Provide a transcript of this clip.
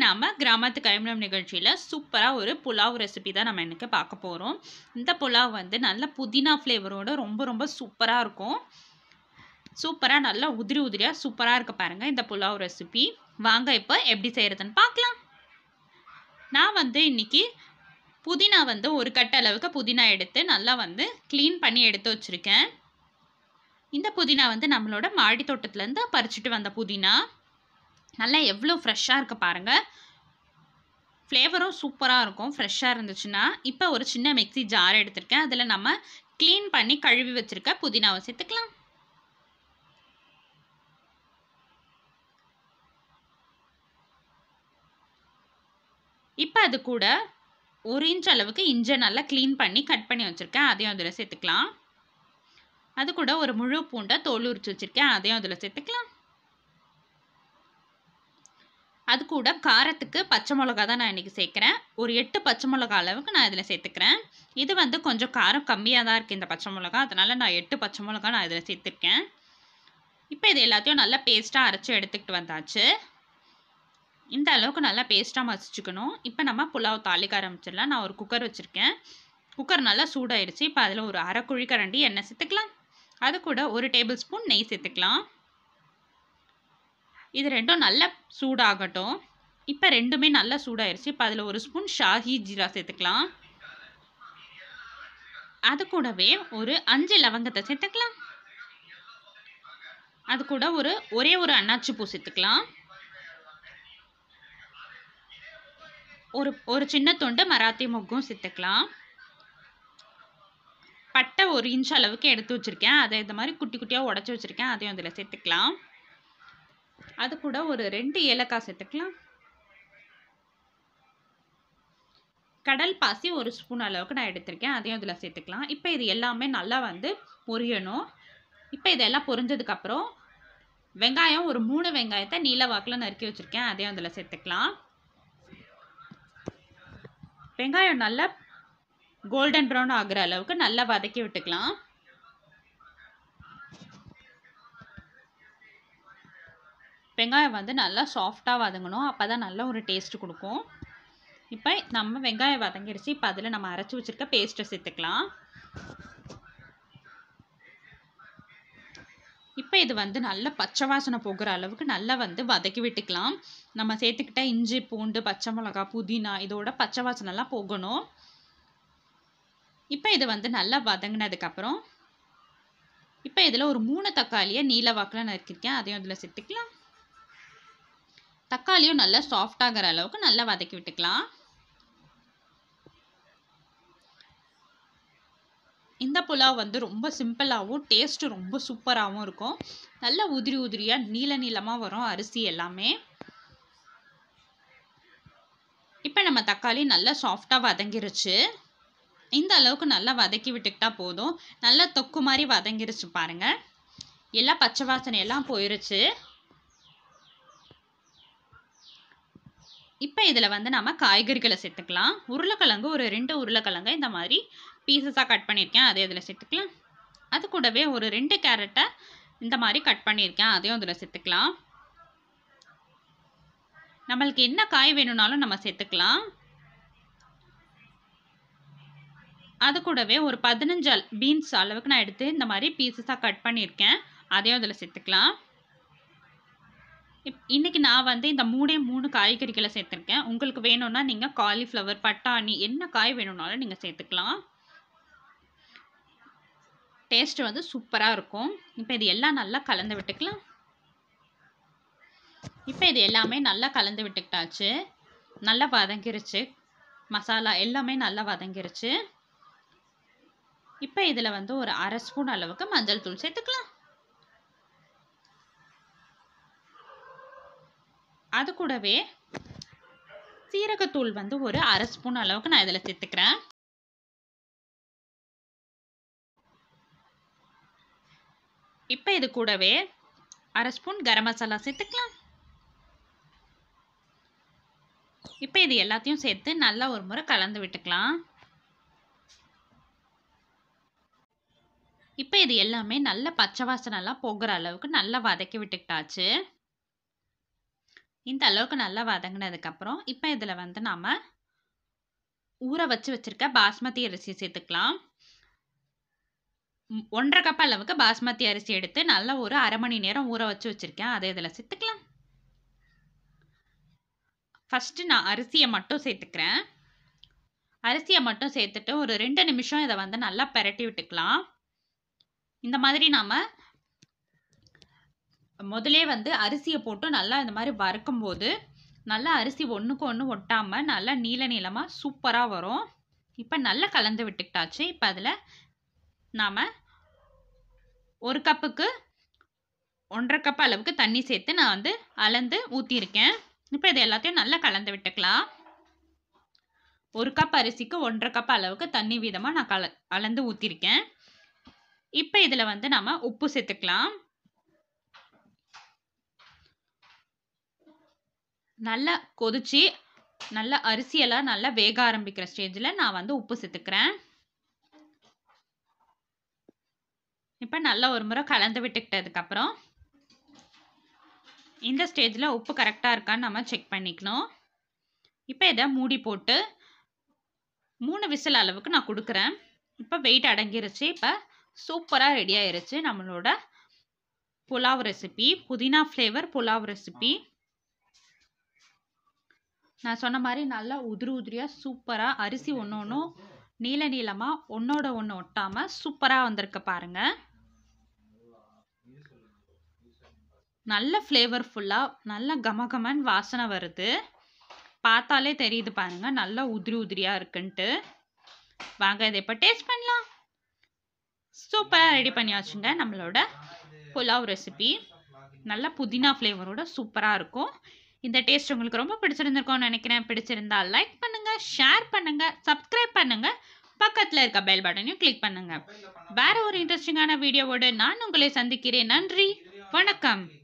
நம்ம கிராமத்து கைமணம் நிகழ்ச்சியில் சூப்பராக ஒரு புலாவ் ரெசிபி தான் நம்ம இன்னைக்கு பார்க்க போகிறோம் இந்த புலாவ் வந்து நல்ல புதினா ஃப்ளேவரோட ரொம்ப ரொம்ப சூப்பராக இருக்கும் சூப்பராக நல்லா உதிரி உதிரியாக சூப்பராக இருக்க பாருங்கள் இந்த புலாவ் ரெசிபி வாங்க இப்போ எப்படி செய்கிறதுன்னு பார்க்கலாம் நான் வந்து இன்னைக்கு புதினா வந்து ஒரு கட்ட அளவுக்கு புதினா எடுத்து நல்லா வந்து க்ளீன் பண்ணி எடுத்து வச்சுருக்கேன் இந்த புதினா வந்து நம்மளோட மாடி தோட்டத்துலேருந்து பறிச்சுட்டு வந்த புதினா நல்லா எவ்வளோ ஃப்ரெஷ்ஷாக இருக்க பாருங்கள் ஃப்ளேவரும் சூப்பராக இருக்கும் ஃப்ரெஷ்ஷாக இருந்துச்சுன்னா இப்போ ஒரு சின்ன மிக்ஸி ஜார் எடுத்திருக்கேன் அதில் நம்ம க்ளீன் பண்ணி கழுவி வச்சுருக்க புதினாவை சேர்த்துக்கலாம் இப்போ அது கூட ஒரு இன்ச் அளவுக்கு இஞ்சை நல்லா க்ளீன் பண்ணி கட் பண்ணி வச்சுருக்கேன் அதையும் அதில் சேர்த்துக்கலாம் அது கூட ஒரு முழு பூண்டை தோல் உரிச்சு வச்சுருக்கேன் அதையும் அதில் சேர்த்துக்கலாம் அது கூட காரத்துக்கு பச்சை மிளகா தான் நான் இன்றைக்கி சேர்க்குறேன் ஒரு எட்டு பச்சை மிளகா அளவுக்கு நான் இதில் சேர்த்துக்கிறேன் இது வந்து கொஞ்சம் காரம் கம்மியாக தான் இருக்குது இந்த பச்சை மிளகா அதனால் நான் எட்டு பச்சை மிளகா நான் இதில் சேர்த்துருக்கேன் இப்போ இது எல்லாத்தையும் நல்லா பேஸ்ட்டாக அரைச்சி எடுத்துக்கிட்டு வந்தாச்சு இந்த அளவுக்கு நல்லா பேஸ்ட்டாக மசிச்சுக்கணும் இப்போ நம்ம புலாவ் தாளிக்க ஆரம்பிச்சிடலாம் நான் ஒரு குக்கர் வச்சுருக்கேன் குக்கர் நல்லா சூடாயிடுச்சு இப்போ அதில் ஒரு அரை குழிக்கரண்டி எண்ணெய் சேர்த்துக்கலாம் அது கூட ஒரு டேபிள் ஸ்பூன் நெய் சேர்த்துக்கலாம் இது ரெண்டும் நல்லா சூடாகட்டும் இப்போ ரெண்டுமே நல்லா சூடாயிருச்சு இப்போ அதில் ஒரு ஸ்பூன் ஷாஹி ஜீரா சேர்த்துக்கலாம் அது கூடவே ஒரு அஞ்சு லவங்கத்தை சேர்த்துக்கலாம் அது கூட ஒரு ஒரே ஒரு அன்னாச்சி பூ சேர்த்துக்கலாம் ஒரு ஒரு சின்ன துண்டு மராத்தி மொக்கும் சேர்த்துக்கலாம் பட்டை ஒரு இன்ச் அளவுக்கு எடுத்து வச்சுருக்கேன் அதை இந்த மாதிரி குட்டி குட்டியாக உடச்சி வச்சுருக்கேன் அதையும் அதில் சேர்த்துக்கலாம் அது கூட ஒரு ரெண்டு ஏலக்காய் சேர்த்துக்கலாம் கடல் பாசி ஒரு ஸ்பூன் அளவுக்கு நான் எடுத்திருக்கேன் அதையும் அதில் சேர்த்துக்கலாம் இப்போ இது எல்லாமே நல்லா வந்து பொரியணும் இப்போ இதெல்லாம் பொரிஞ்சதுக்கப்புறம் வெங்காயம் ஒரு மூணு வெங்காயத்தை நீல வாக்கில் நறுக்கி வச்சுருக்கேன் அதையும் அதில் சேர்த்துக்கலாம் வெங்காயம் நல்லா கோல்டன் ப்ரௌன் ஆகுற அளவுக்கு நல்லா வதக்கி விட்டுக்கலாம் வெங்காயம் வந்து நல்லா சாஃப்டாக வதங்கணும் அப்போ தான் நல்ல ஒரு டேஸ்ட் கொடுக்கும் இப்போ நம்ம வெங்காயம் வதங்கிருச்சு இப்போ அதில் நம்ம அரைச்சி வச்சுருக்க பேஸ்ட்டை சேர்த்துக்கலாம் இப்போ இது வந்து நல்ல பச்சை வாசனை போகிற அளவுக்கு நல்லா வந்து வதக்கி விட்டுக்கலாம் நம்ம சேர்த்துக்கிட்ட இஞ்சி பூண்டு பச்சை மிளகா புதினா இதோட பச்சை வாசனைலாம் போகணும் இப்போ இது வந்து நல்லா வதங்கினதுக்கப்புறம் இப்போ இதில் ஒரு மூணு தக்காளியை நீல வாக்கில் நறுக்கிருக்கேன் அதையும் இதில் சேர்த்துக்கலாம் தக்காளியும் நல்லா சாஃப்ட் ஆகிற அளவுக்கு நல்லா வதக்கி விட்டுக்கலாம் இந்த புலாவ் வந்து ரொம்ப சிம்பிளாகவும் டேஸ்ட்டு ரொம்ப சூப்பராகவும் இருக்கும் நல்ல உதிரி உதிரியாக நீல நீளமாக வரும் அரிசி எல்லாமே இப்போ நம்ம தக்காளி நல்லா சாஃப்டாக வதங்கிருச்சு இந்த அளவுக்கு நல்லா வதக்கி விட்டுக்கிட்டா போதும் நல்லா தொக்கு மாதிரி வதங்கிருச்சு பாருங்கள் எல்லாம் பச்சை வாசனை எல்லாம் போயிருச்சு இப்போ இதில் வந்து நம்ம காய்கறிகளை சேர்த்துக்கலாம் உருளைக்கிழங்கு ஒரு ரெண்டு உருளைக்கிழங்கு இந்த மாதிரி பீசஸாக கட் பண்ணியிருக்கேன் அதை இதில் சேர்த்துக்கலாம் அது கூடவே ஒரு ரெண்டு கேரட்டை இந்த மாதிரி கட் பண்ணியிருக்கேன் அதையும் அதில் சேர்த்துக்கலாம் நம்மளுக்கு என்ன காய் வேணும்னாலும் நம்ம சேர்த்துக்கலாம் அது கூடவே ஒரு பதினஞ்சு பீன்ஸ் அளவுக்கு நான் எடுத்து இந்த மாதிரி பீசஸாக கட் பண்ணியிருக்கேன் அதையும் அதில் சேர்த்துக்கலாம் இப் இன்றைக்கி நான் வந்து இந்த மூணே மூணு காய்கறிகளை சேர்த்துருக்கேன் உங்களுக்கு வேணும்னா நீங்கள் காலிஃப்ளவர் பட்டாணி என்ன காய் வேணும்னாலும் நீங்கள் சேர்த்துக்கலாம் டேஸ்ட் வந்து சூப்பராக இருக்கும் இப்போ இது எல்லாம் நல்லா கலந்து விட்டுக்கலாம் இப்போ இது எல்லாமே நல்லா கலந்து விட்டுக்கிட்டாச்சு நல்லா வதங்கிருச்சு மசாலா எல்லாமே நல்லா வதங்கிருச்சு இப்போ இதில் வந்து ஒரு அரை ஸ்பூன் அளவுக்கு மஞ்சள் தூள் சேர்த்துக்கலாம் அது கூடவே சீரகத்தூள் வந்து ஒரு அரை ஸ்பூன் அளவுக்கு நான் இதில் சேர்த்துக்கிறேன் இப்போ இது கூடவே அரை ஸ்பூன் கரம் மசாலா சேர்த்துக்கலாம் இப்போ இது எல்லாத்தையும் சேர்த்து நல்லா ஒரு முறை கலந்து விட்டுக்கலாம் இப்போ இது எல்லாமே நல்ல பச்சை வாசனைலாம் போகிற அளவுக்கு நல்லா வதக்கி விட்டுக்கிட்டாச்சு இந்த அளவுக்கு நல்லா வதங்கினதுக்கப்புறம் இப்போ இதில் வந்து நாம் ஊற வச்சு வச்சுருக்க பாஸ்மதி அரிசி சேர்த்துக்கலாம் ம், ஒன்றரை கப் அளவுக்கு பாஸ்மதி அரிசி எடுத்து நல்லா ஒரு அரை மணி நேரம் ஊற வச்சு வச்சுருக்கேன் அதை இதில் சேர்த்துக்கலாம் ஃபஸ்ட்டு நான் அரிசியை மட்டும் சேர்த்துக்கிறேன் அரிசியை மட்டும் சேர்த்துட்டு ஒரு ரெண்டு நிமிஷம் இதை வந்து நல்லா பெரட்டி விட்டுக்கலாம் இந்த மாதிரி நாம் முதலே வந்து அரிசியை போட்டு நல்லா இந்த மாதிரி வறுக்கும்போது நல்லா அரிசி ஒன்றுக்கு ஒன்று ஒட்டாமல் நல்லா நீல நீளமாக சூப்பராக வரும் இப்போ நல்லா கலந்து விட்டுக்கிட்டாச்சு இப்போ அதில் நாம் ஒரு கப்புக்கு ஒன்றரை கப் அளவுக்கு தண்ணி சேர்த்து நான் வந்து அளந்து ஊற்றிருக்கேன் இப்போ இது எல்லாத்தையும் நல்லா கலந்து விட்டுக்கலாம் ஒரு கப் அரிசிக்கு ஒன்றரை கப் அளவுக்கு தண்ணி வீதமாக நான் கல அளந்து ஊற்றிருக்கேன் இப்போ இதில் வந்து நம்ம உப்பு சேர்த்துக்கலாம் நல்லா கொதிச்சு நல்லா அரிசியெல்லாம் நல்லா வேக ஆரம்பிக்கிற ஸ்டேஜில் நான் வந்து உப்பு சேர்த்துக்கிறேன் இப்போ நல்லா ஒரு முறை கலந்து விட்டுக்கிட்டதுக்கப்புறம் இந்த ஸ்டேஜில் உப்பு கரெக்டாக இருக்கான்னு நம்ம செக் பண்ணிக்கணும் இப்போ இதை மூடி போட்டு மூணு விசில் அளவுக்கு நான் கொடுக்குறேன் இப்போ வெயிட் அடங்கிருச்சு இப்போ சூப்பராக ரெடி ஆயிருச்சு நம்மளோட புலாவ் ரெசிபி புதினா ஃப்ளேவர் புலாவ் ரெசிபி நான் சொன்ன மாதிரி நல்லா உதிரி உதிரியாக சூப்பராக அரிசி ஒன்று ஒன்றும் நீல நீளமாக ஒன்றோட ஒன்று ஒட்டாமல் சூப்பராக வந்திருக்கு பாருங்கள் நல்ல ஃப்ளேவர்ஃபுல்லாக நல்ல கமகமன் வாசனை வருது பார்த்தாலே தெரியுது பாருங்க நல்லா உதிரி உதிரியாக இருக்குன்ட்டு வாங்க இதை இப்போ டேஸ்ட் பண்ணலாம் சூப்பராக ரெடி பண்ணியாச்சுங்க நம்மளோட புலாவ் ரெசிபி நல்ல புதினா ஃப்ளேவரோட சூப்பராக இருக்கும் இந்த டேஸ்ட் உங்களுக்கு ரொம்ப பிடிச்சிருந்திருக்கும்னு நினைக்கிறேன் பிடிச்சிருந்தா லைக் பண்ணுங்க ஷேர் பண்ணுங்க சப்ஸ்கிரைப் பண்ணுங்க பக்கத்தில் இருக்க பெல் பட்டனையும் கிளிக் பண்ணுங்க வேற ஒரு இன்ட்ரெஸ்டிங்கான வீடியோவோடு நான் உங்களை சந்திக்கிறேன் நன்றி வணக்கம்